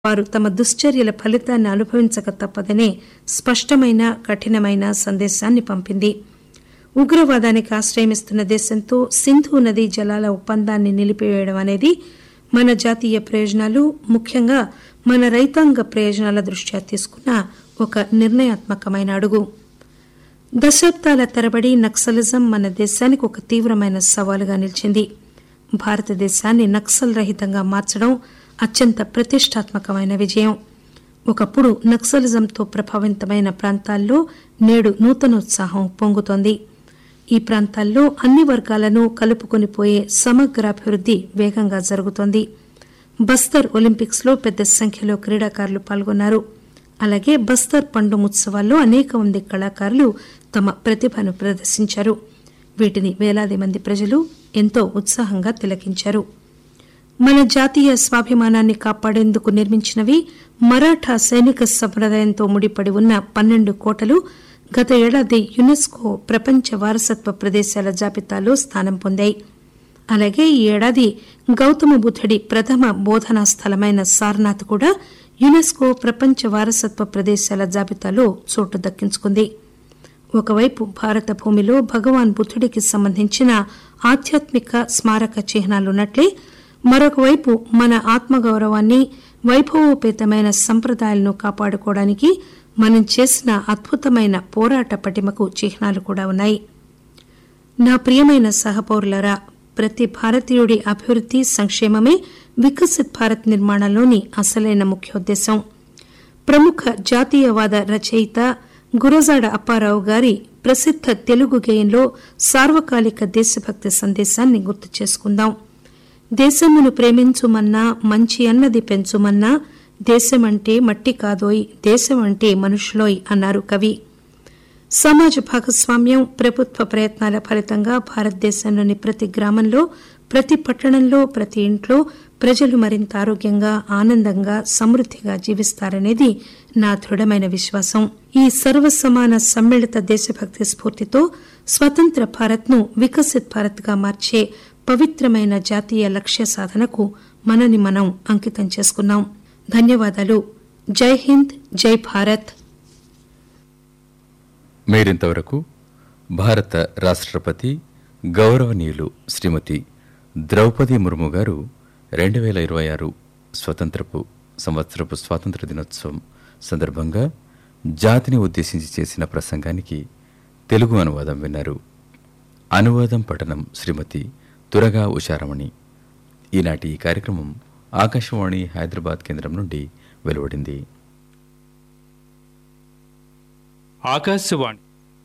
వారు తమ దుశ్చర్యల ఫలితాన్ని అనుభవించక తప్పదనే స్పష్టమైన కఠినమైన సందేశాన్ని పంపింది ఉగ్రవాదానికి ఆశ్రయమిస్తున్న దేశంతో సింధు నదీ జలాల ఒప్పందాన్ని నిలిపివేయడం అనేది మన జాతీయ ప్రయోజనాలు ముఖ్యంగా మన రైతాంగ ప్రయోజనాల దృష్ట్యా తీసుకున్న ఒక నిర్ణయాత్మకమైన అడుగు దశాబ్దాల తరబడి నక్సలిజం మన దేశానికి ఒక తీవ్రమైన సవాలుగా నిలిచింది భారతదేశాన్ని నక్సల్ రహితంగా మార్చడం అత్యంత ప్రతిష్టాత్మకమైన విజయం ఒకప్పుడు నక్సలిజంతో ప్రభావితమైన ప్రాంతాల్లో నేడు నూతనోత్సాహం పొంగుతోంది ఈ ప్రాంతాల్లో అన్ని వర్గాలను కలుపుకొని పోయే సమగ్రాభివృద్ది వేగంగా జరుగుతోంది బస్తర్ ఒలింపిక్స్ లో పెద్ద సంఖ్యలో క్రీడాకారులు పాల్గొన్నారు అలాగే బస్తర్ పండు ఉత్సవాల్లో అనేక మంది కళాకారులు తమ ప్రతిభను ప్రదర్శించారు వీటిని వేలాది మంది ప్రజలు ఎంతో ఉత్సాహంగా తిలకించారు మన జాతీయ స్వాభిమానాన్ని కాపాడేందుకు నిర్మించినవి మరాఠా సైనిక సంప్రదాయంతో ముడిపడి ఉన్న పన్నెండు కోటలు గత ఏడాది యునెస్కో ప్రపంచ వారసత్వ ప్రదేశాల జాబితాలో స్థానం పొందాయి అలాగే ఈ ఏడాది గౌతమ బుద్ధుడి ప్రథమ బోధనా స్థలమైన సార్నాథ్ కూడా యునెస్కో ప్రపంచ వారసత్వ ప్రదేశాల జాబితాలో చోటు దక్కించుకుంది ఒకవైపు భారత భూమిలో భగవాన్ బుద్ధుడికి సంబంధించిన ఆధ్యాత్మిక స్మారక చిహ్నాలున్నట్లే మరొక వైపు మన ఆత్మగౌరవాన్ని వైభవోపేతమైన సంప్రదాయాలను కాపాడుకోవడానికి మనం చేసిన అద్భుతమైన పోరాట పటిమకు చిహ్నాలు కూడా ఉన్నాయి నా ప్రియమైన సహపౌరులరా ప్రతి భారతీయుడి అభివృద్ది సంక్షేమమే వికసిత్ భారత్ నిర్మాణంలోని అసలైన ముఖ్యోద్దేశం ప్రముఖ జాతీయవాద రచయిత గురజాడ అప్పారావు గారి ప్రసిద్ధ తెలుగు గేయంలో సార్వకాలిక దేశభక్తి సందేశాన్ని గుర్తు చేసుకుందాం దేశమును ప్రేమించుమన్నా మంచి అన్నది పెంచుమన్నా దేశమంటే మట్టి కాదోయ్ దేశం అంటే మనుషులోయ్ అన్నారు కవి సమాజ భాగస్వామ్యం ప్రభుత్వ ప్రయత్నాల ఫలితంగా భారతదేశంలోని ప్రతి గ్రామంలో ప్రతి పట్టణంలో ప్రతి ఇంట్లో ప్రజలు మరింత ఆరోగ్యంగా ఆనందంగా సమృద్దిగా జీవిస్తారనేది నా దృఢమైన విశ్వాసం ఈ సర్వసమాన సమ్మిళిత దేశభక్తి స్ఫూర్తితో స్వతంత్ర భారత్ ను వికసిత్ భారత్ గా మార్చే పవిత్రమైన జాతీయ లక్ష్య సాధనకు మనని మనం అంకితం చేసుకున్నాం ధన్యవాదాలు జై హింద్ జై భారత్ మీరింతవరకు భారత రాష్ట్రపతి గౌరవనీయులు శ్రీమతి ద్రౌపది ముర్ము గారు రెండు వేల ఇరవై ఆరు స్వతంత్రపు సంవత్సరపు స్వాతంత్ర దినోత్సవం సందర్భంగా జాతిని ఉద్దేశించి చేసిన ప్రసంగానికి తెలుగు అనువాదం విన్నారు అనువాదం పఠనం శ్రీమతి తురగా ఉషారమణి ఈనాటి ఈ కార్యక్రమం ఆకాశవాణి హైదరాబాద్ కేంద్రం నుండి వెలువడింది ఆకాశవాణి